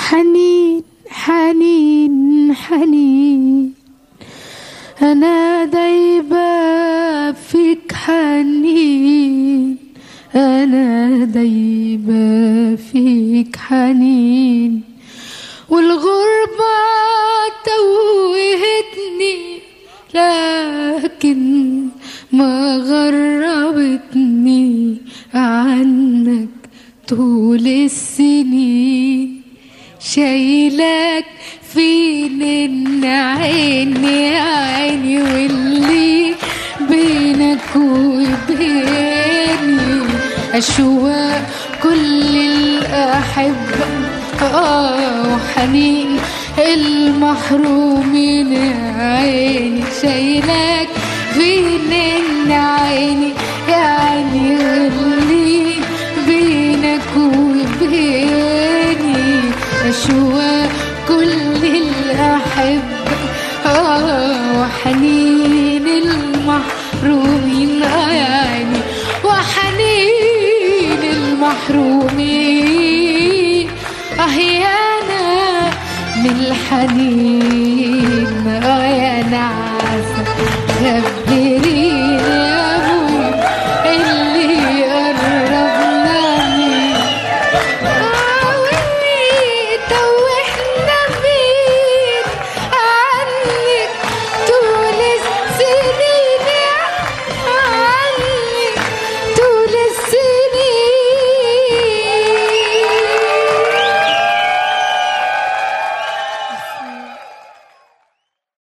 حنين حنين حنين أنا دايبة فيك حنين أنا دايبة فيك حنين والغربة توهتني لكن ما غربتني عنك طول السنين شايلك فين عيني عيني واللي بينك وبيني أشواق كل الأحبة آه وحنين المحرومين عيني شايلك فين عيني يا عيني واللي بينك وبيني أشواق كل الأحبة آه وحنين المحرومين آه يا عيني وحنين المحرومين أهيانا من الحنين